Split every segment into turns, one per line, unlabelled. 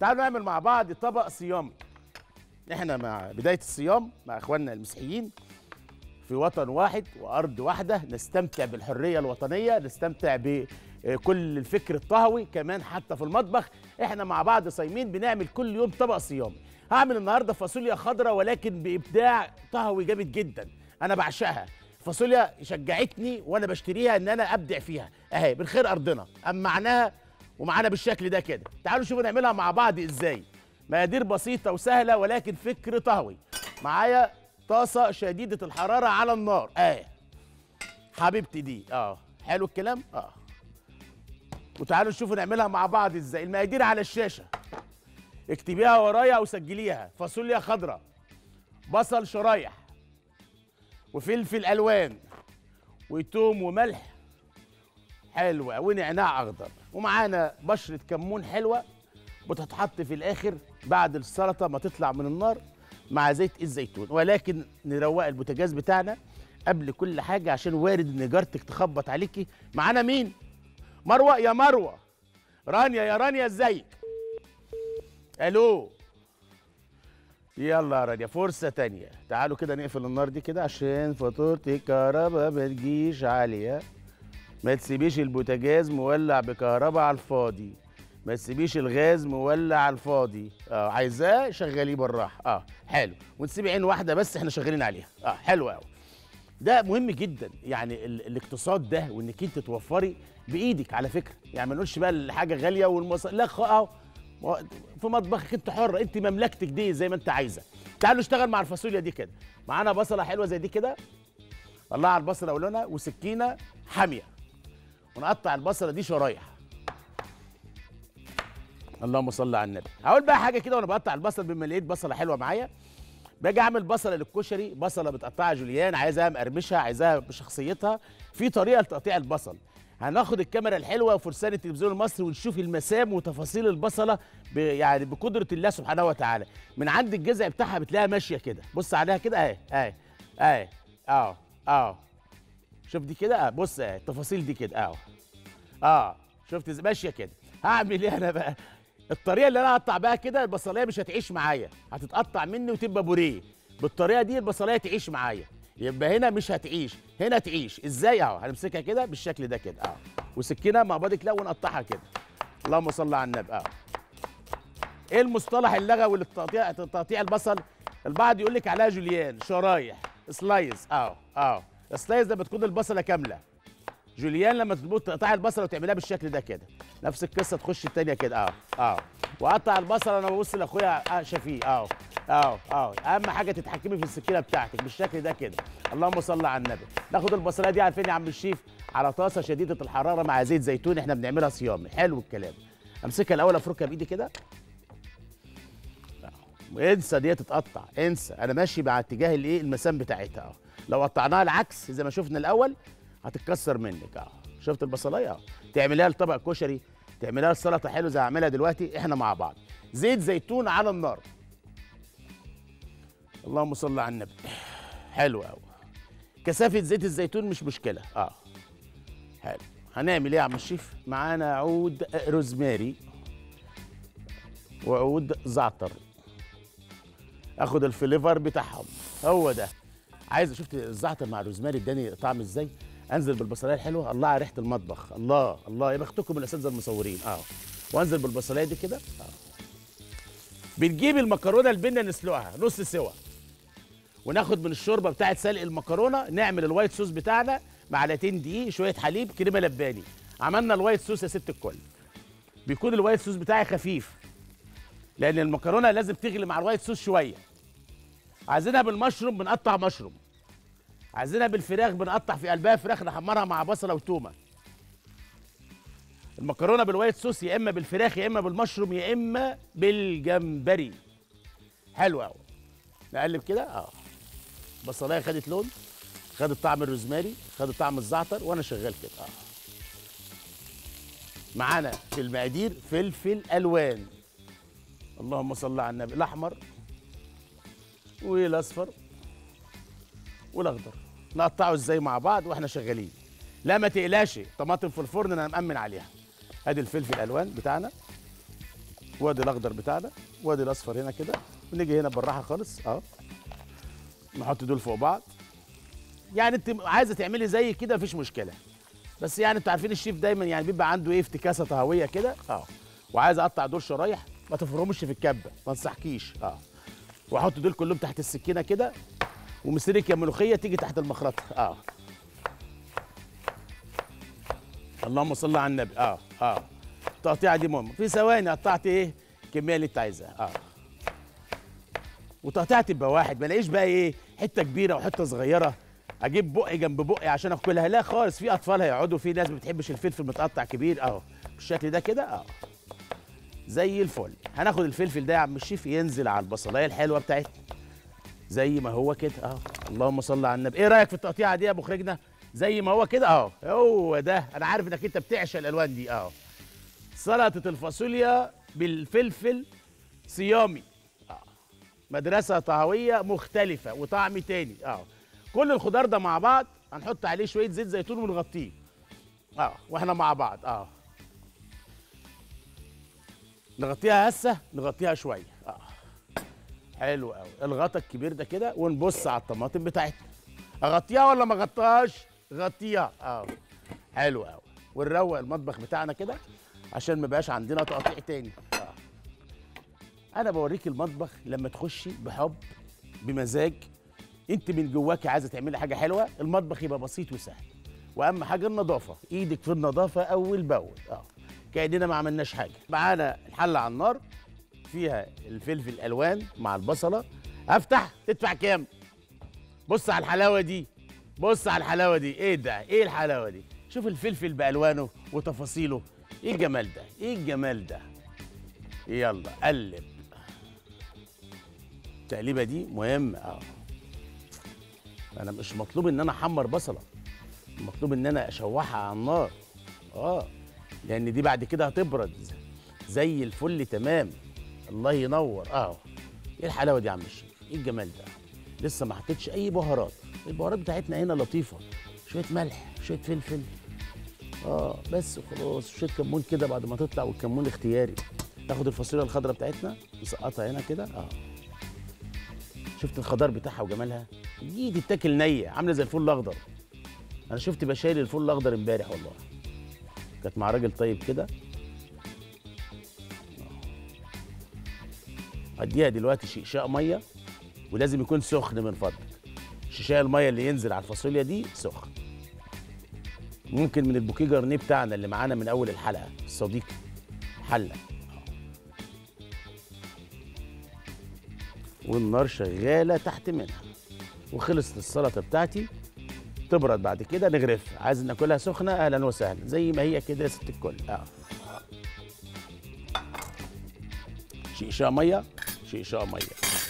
تعالوا نعمل مع بعض طبق صيامي احنا مع بدايه الصيام مع اخواننا المسيحيين في وطن واحد وارض واحده نستمتع بالحريه الوطنيه نستمتع بكل الفكر الطهوي كمان حتى في المطبخ احنا مع بعض صايمين بنعمل كل يوم طبق صيامي هعمل النهارده فاصوليا خضراء ولكن بابداع طهوي جامد جدا انا بعشقها فاصوليا شجعتني وانا بشتريها ان انا ابدع فيها اهي من خير ارضنا امعناها ومعانا بالشكل ده كده تعالوا شوفوا نعملها مع بعض ازاي مقادير بسيطه وسهله ولكن فكر طهوي معايا طاسه شديده الحراره على النار اهي حبيبتي دي اه حلو الكلام اه وتعالوا نشوفوا نعملها مع بعض ازاي المقادير على الشاشه اكتبيها ورايا او سجليها فاصوليا خضراء بصل شرايح وفلفل الوان وتوم وملح حلوه ونعناع اخضر ومعانا بشره كمون حلوه بتتحط في الاخر بعد السلطه ما تطلع من النار مع زيت الزيتون ولكن نروق البوتاجاز بتاعنا قبل كل حاجه عشان وارد ان جارتك تخبط عليكي معانا مين مروه يا مروه رانيا يا رانيا ازيك الو يلا يا رانيا فرصة تانية تعالوا كده نقفل النار دي كده عشان فاتورة الكهرباء ما تجيش عالية ما تسيبيش البوتاجاز مولع بكهرباء على الفاضي ما تسيبيش الغاز مولع على الفاضي اه عايزاه شغليه بالراحه اه حلو وتسيبي عين واحده بس احنا شغالين عليها اه حلو قوي ده مهم جدا يعني ال الاقتصاد ده وانك انت توفري بايدك على فكره يعني ما نقولش بقى الحاجه غاليه والمص... لا خ... اهو في مطبخك انت حره انت مملكتك دي زي ما انت عايزه تعالوا نشتغل مع الفاصوليا دي كده معانا بصله حلوه زي دي كده طلع على البصله ولونها وسكينه حاميه ونقطع البصله دي شرايح اللهم صل على النبي هقول بقى حاجه كده وانا بقطع البصل بما لقيت بصله حلوه معايا باجي اعمل بصله للكشري بصله بتقطعها جوليان عايزاها مقرمشه عايزاها بشخصيتها في طريقه لتقطيع البصل هناخد الكاميرا الحلوه وفرسان التلفزيون المصري ونشوف المسام وتفاصيل البصله ب... يعني بقدره الله سبحانه وتعالى من عند الجذع بتاعها بتلاقيها ماشيه كده بص عليها كده اهي اهي اهي اه اه شوف دي كده اه بص اهي التفاصيل دي كده اه اه شفت ازاي ماشيه كده هعمل ايه انا بقى الطريقه اللي انا هقطع بيها كده البصلايه مش هتعيش معايا هتتقطع مني وتبقى بوريه بالطريقه دي البصلايه تعيش معايا يبقى هنا مش هتعيش هنا تعيش ازاي اهو هنمسكها كده بالشكل ده كده اه وسكينه مع بعضك لا ونقطعها كده اللهم صل على النبي اه ايه المصطلح اللغوي للتقطيع تقطيع البصل البعض يقول لك عليها جوليان شرايح سلايز اه اه سلايز لما تكون البصله كامله جوليان لما تظبط تقطع البصله وتعملها بالشكل ده كده نفس القصه تخش التانيه كده اه اه وقطع البصله انا ببص لاخويا آه شفيق اه اه اه اهم حاجه تتحكمي في السكينه بتاعتك بالشكل ده كده اللهم صل على النبي ناخد البصلايه دي عارفين يا عم الشيف على طاسه شديده الحراره مع زيت زيتون احنا بنعملها صيامي حلو الكلام امسكها الاول افركها بايدي كده انسى دي تتقطع انسى انا ماشي مع اتجاه الايه المسام بتاعتها اه لو قطعناها العكس زي ما شفنا الاول هتتكسر منك اه شفت البصلايه اه تعمليها لطبق كشري تعمليها السلطه حلو زي هعملها دلوقتي احنا مع بعض زيت زيتون على النار اللهم صل على النبي حلو قوي كثافه زيت الزيتون مش مشكله اه حلو هنعمل ايه يا عم الشيف معانا عود روزماري وعود زعتر اخد الفليفر بتاعهم هو ده عايز شفت الزعتر مع الروزماري اداني طعم ازاي انزل بالبصلايه الحلوه الله على ريحه المطبخ الله الله يا بختكم الاساتذه المصورين اه وانزل بالبصلايه دي كده اه بنجيب المكرونه البنه نسلقها نص سوا وناخد من الشوربه بتاعه سلق المكرونه نعمل الوايت صوص بتاعنا معلقتين دقيق شويه حليب كريمه لباني عملنا الوايت صوص يا ست الكل بيكون الوايت صوص بتاعي خفيف لان المكرونه لازم تغلي مع الوايت صوص شويه عايزينها بالمشروم بنقطع مشروم عايزينها بالفراخ بنقطع في قلبها فراخ نحمرها مع بصله وتومه المكرونه بالوايت صوص يا اما بالفراخ يا اما بالمشروم يا اما بالجمبري حلو قوي نقلب كده اه بصلايه خدت لون خدت طعم الروزماري خدت طعم الزعتر وانا شغال كده اه معانا في المقادير فلفل الوان اللهم صل على النبي الاحمر والاصفر والاخضر نقطعه ازاي مع بعض واحنا شغالين لا ما تقلقش طماطم في الفرن انا مأمن عليها ادي الفلفل الالوان بتاعنا وادي الاخضر بتاعنا وادي الاصفر هنا كده ونيجي هنا بالراحه خالص اه نحط دول فوق بعض يعني انت عايزه تعملي زي كده مفيش مشكله بس يعني انتوا عارفين الشيف دايما يعني بيبقى عنده ايه افتكاسه طهويه كده اه وعايز اقطع دول شرايح ما تفرمش في الكبه ما انصحكيش اه واحط دول كلهم تحت السكينه كده ومسرك يا ملوخيه تيجي تحت المخرطه اه اللهم صل على النبي اه اه التقطيعه دي مهمه في ثواني قطعت ايه الكميه اللي انت عايزها اه وتقطيعه تبقى واحد ما الاقيش بقى ايه حته كبيره وحته صغيره اجيب بقي جنب بقي عشان اكلها لا خالص في اطفال هيقعدوا في ناس ما بتحبش الفلفل متقطع كبير اهو بالشكل ده كده اه زي الفل هناخد الفلفل ده يا عم الشيف ينزل على البصلايه الحلوه بتاعتنا زي ما هو كده اه اللهم صل على النبي ايه رايك في التقطيعه دي يا مخرجنا زي ما هو كده اه هو ده انا عارف انك انت بتعشق الالوان دي اه سلطه الفاصوليا بالفلفل صيامي اه مدرسه طهويه مختلفه وطعم تاني اه كل الخضار ده مع بعض هنحط عليه شويه زيت زيتون ونغطيه اه واحنا مع بعض اه نغطيها هسه نغطيها شويه اه حلو قوي الغطا الكبير ده كده ونبص على الطماطم بتاعتنا اغطيها ولا ما اغطيهاش غطيها اه حلو قوي ونروق المطبخ بتاعنا كده عشان ما يبقاش عندنا تقطيع تاني اه انا بوريك المطبخ لما تخشي بحب بمزاج انت من جواكي عايزه تعملي حاجه حلوه المطبخ يبقى بسيط وسهل واهم حاجه النظافه ايدك في النظافه اول باول اه كاننا ما عملناش حاجه معانا الحله على النار فيها الفلفل الالوان مع البصله افتح تدفع كام بص على الحلاوه دي بص على الحلاوه دي ايه ده ايه الحلاوه دي شوف الفلفل بالوانه وتفاصيله ايه الجمال ده ايه الجمال ده يلا قلب التقليبه دي مهمه اه انا مش مطلوب ان انا احمر بصله مطلوب ان انا اشوحها على النار اه لان دي بعد كده هتبرد زي الفل تمام الله ينور اه ايه الحلاوه دي يا عم الشيف ايه الجمال ده لسه ما حطيتش اي بهارات البهارات بتاعتنا هنا لطيفه شويه ملح شويه فلفل اه بس خلاص شويه كمون كده بعد ما تطلع والكمون اختياري ناخد الفاصوليا الخضراء بتاعتنا نسقطها هنا كده اه شفت الخضار بتاعها وجمالها دي تتاكل نيه عامله زي الفول الاخضر انا شفت بشاير الفول الاخضر امبارح والله كانت مع راجل طيب كده اديها دلوقتي شقشاق ميه ولازم يكون سخن من فضلك شقشاق الميه اللي ينزل على الفاصوليا دي سخن ممكن من البوكيه جرنيه بتاعنا اللي معانا من اول الحلقه الصديق حله والنار شغاله تحت منها وخلصت السلطه بتاعتي تبرد بعد كده نغرفها عايز ناكلها سخنه اهلا وسهلا زي ما هي كده يا ست الكل اه شيشة ميه شيشة ميه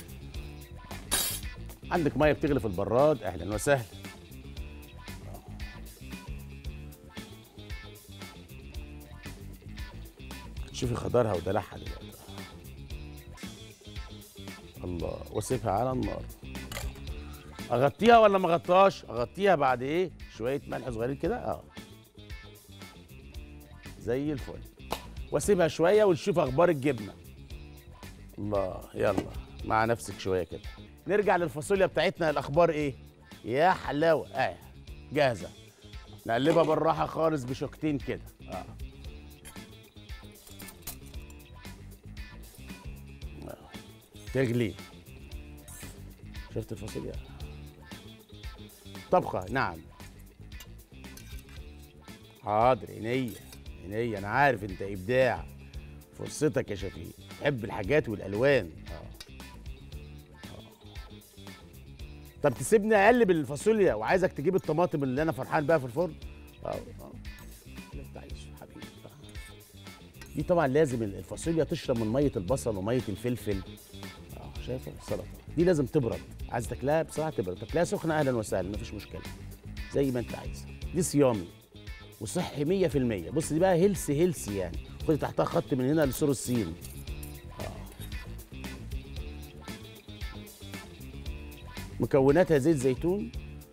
عندك ميه بتغلي في البراد اهلا وسهلا شوفي خضارها ودلعها دلوقتي الله واسيبها على النار اغطيها ولا ما اغطيهاش اغطيها بعد ايه شويه ملح صغيرين كده اه زي الفل واسيبها شويه ونشوف اخبار الجبنه الله يلا مع نفسك شويه كده نرجع للفاصوليا بتاعتنا الاخبار ايه يا حلاوه اه جاهزه نقلبها بالراحه خالص بشوكتين كده اه تغلي شفت الفاصوليا طبخه نعم حاضر عينيا عينيا انا عارف انت ابداع فرصتك يا شفيق تحب الحاجات والالوان اه آه. طب تسيبني اقلب الفاصوليا وعايزك تجيب الطماطم اللي انا فرحان بيها في الفرن اه اه اللي انت عايزه حبيبي آه. دي طبعا لازم الفاصوليا تشرب من ميه البصل وميه الفلفل اه شايفه السلطه دي لازم تبرد عايز تاكلها بصراحه تبرد تاكلها سخنه اهلا وسهلا مفيش مشكله زي ما انت عايز دي صيامي وصحي 100% بص دي بقى هيلث هيلث يعني خدي تحتها خط من هنا لسور الصين مكوناتها زيت زيتون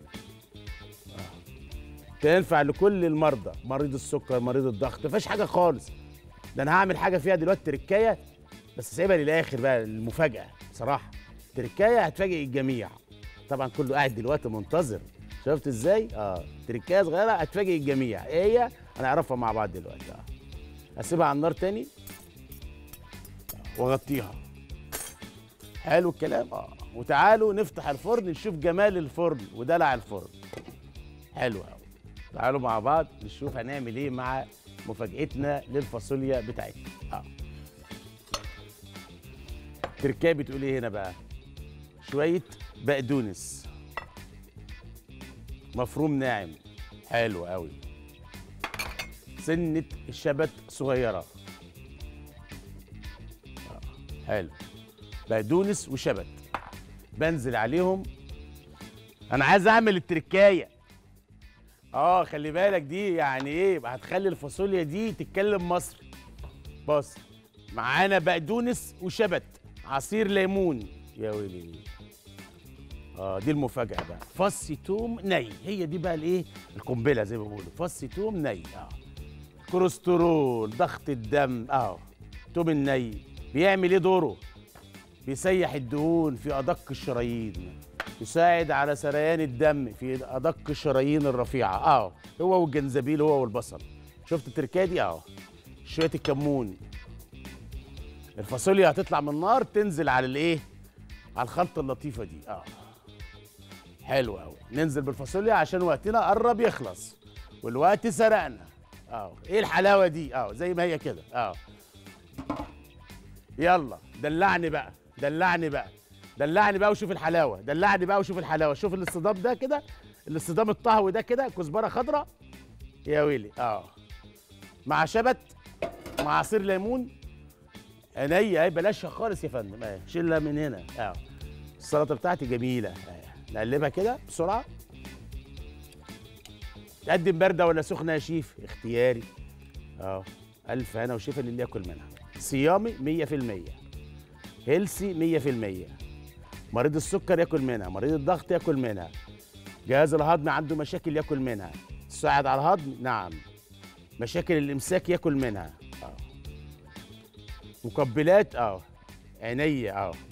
تنفع لكل المرضى مريض السكر مريض الضغط ما فيهاش حاجه خالص ده انا هعمل حاجه فيها دلوقتي تركايه بس سايبها للاخر بقى المفاجاه بصراحه تركايه هتفاجئ الجميع طبعا كله قاعد دلوقتي منتظر شفت ازاي اه تركايه صغيره هتفاجئ الجميع ايه هي هنعرفها مع بعض دلوقتي اه اسيبها على النار تاني واغطيها حلو الكلام اه وتعالوا نفتح الفرن نشوف جمال الفرن ودلع الفرن حلو قوي تعالوا مع بعض نشوف هنعمل ايه مع مفاجأتنا للفاصوليا بتاعتنا اه تركايه بتقول ايه هنا بقى شويه بقدونس مفروم ناعم حلو قوي سنه الشبت صغيره آه، حلو بقدونس وشبت بنزل عليهم انا عايز اعمل التركايه اه خلي بالك دي يعني ايه يبقى هتخلي الفاصوليا دي تتكلم مصري بص معانا بقدونس وشبت عصير ليمون يا ويلي اه دي المفاجاه بقى فص توم ني هي دي بقى الايه القنبله زي ما بيقولوا فص توم ني اه كوليسترول ضغط الدم اه توم الني بيعمل ايه دوره بيسيح الدهون في ادق الشرايين يساعد على سريان الدم في ادق الشرايين الرفيعه اه هو والجنزبيل هو والبصل شفت التركيه دي اه شويه الكمون الفاصوليا هتطلع من النار تنزل على الايه على الخلطه اللطيفه دي اه حلو قوي ننزل بالفاصوليا عشان وقتنا قرب يخلص والوقت سرقنا اه ايه الحلاوه دي اه زي ما هي كده اه يلا دلعني بقى دلعني بقى دلعني بقى وشوف الحلاوه دلعني بقى وشوف الحلاوه شوف الاصطدام ده كده الاصطدام الطهوي ده كده كزبره خضراء يا ويلي اه مع شبت مع عصير ليمون عينيا اهي بلاشها خالص يا فندم اهي شيلها من هنا اه السلطه بتاعتي جميله اهي نقلبها كده بسرعه تقدم بارده ولا سخنه يا شيف اختياري اه الف هنا وشفا للي ياكل منها صيامي 100% هيلسي 100% مريض السكر ياكل منها مريض الضغط ياكل منها جهاز الهضم عنده مشاكل ياكل منها تساعد على الهضم نعم مشاكل الامساك ياكل منها اه مقبلات اه عينيا اه